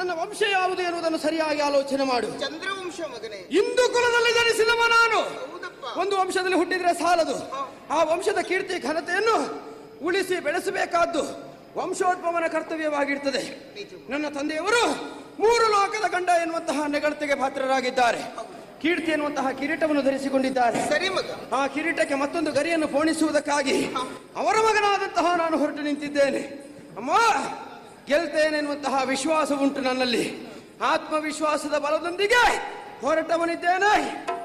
ನನ್ನ ವಂಶ ಯಾವುದು ಎನ್ನುವುದನ್ನು ಸರಿಯಾಗಿ ಆಲೋಚನೆ ಮಾಡು ಚಂದ್ರವಂಶ ಮಗನೇ ಹಿಂದೂ ಕುಲದಲ್ಲಿ ಜನಿಸಿದವ ನಾನು ಹೌದಪ್ಪ ಒಂದು ವಂಶದಲ್ಲಿ ಹುಟ್ಟಿದ್ರೆ ಸಾಲದು ಆ ವಂಶದ ಕೀರ್ತಿ ಘನತೆಯನ್ನು ಉಳಿಸಿ ಬೆಳೆಸಬೇಕಾದ್ದು ವಂಶೋದ್ಭವನ ಕರ್ತವ್ಯವಾಗಿರ್ತದೆ ನನ್ನ ತಂದೆಯವರು ಮೂರು ಲೋಕದ ಗಂಡ ಎನ್ನುವಂತಹ ನೆಗಳತೆಗೆ ಪಾತ್ರರಾಗಿದ್ದಾರೆ ಕೀರ್ತಿ ಎನ್ನುವಂತಹ ಕಿರೀಟವನ್ನು ಧರಿಸಿಕೊಂಡಿದ್ದಾರೆ ಸರಿ ಮಗ ಆ ಕಿರೀಟಕ್ಕೆ ಮತ್ತೊಂದು ಗರಿಯನ್ನು ಪೋಣಿಸುವುದಕ್ಕಾಗಿ ಅವರ ಮಗನಾದಂತಹ ನಾನು ಹೊರಟು ನಿಂತಿದ್ದೇನೆ ಅಮ್ಮ ಗೆಲ್ತೇನೆ ಎನ್ನುವಂತಹ ವಿಶ್ವಾಸ ಉಂಟು ನನ್ನಲ್ಲಿ ಆತ್ಮವಿಶ್ವಾಸದ ಬಲದೊಂದಿಗೆ ಹೊರಟವನಿದ್ದೇನೆ